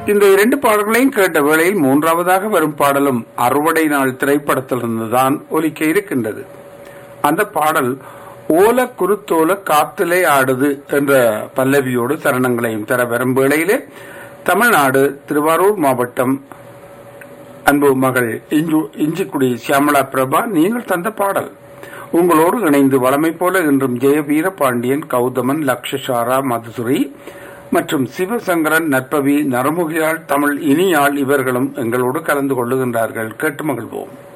இந்த இரண்டு பாடல்களையும் கேட்ட வேளையில் மூன்றாவதாக வரும் பாடலும் அறுவடை நாள் திரைப்படத்திலிருந்துதான் ஒலிக்க இருக்கின்றது அந்த பாடல் ஓல குருத்தோல காத்திலே ஆடுது என்ற பல்லவியோடு சரணங்களையும் தர வரும் வேளையிலே தமிழ்நாடு திருவாரூர் மாவட்டம் அன்பு மகள் இஞ்சு இஞ்சிக்குடி சியாமலா பிரபா நீங்கள் தந்த பாடல் உங்களோடு இணைந்து வளமை போல இன்றும் ஜெயவீர பாண்டியன் கௌதமன் லக்ஷசாரா மதுசுரி மற்றும் சிவசங்கரன் நற்பவி நரமுகியாள் தமிழ் இனியாள் இவர்களும் எங்களோடு கலந்து கொள்ளுகின்றார்கள் கேட்டு மகிழ்வோம்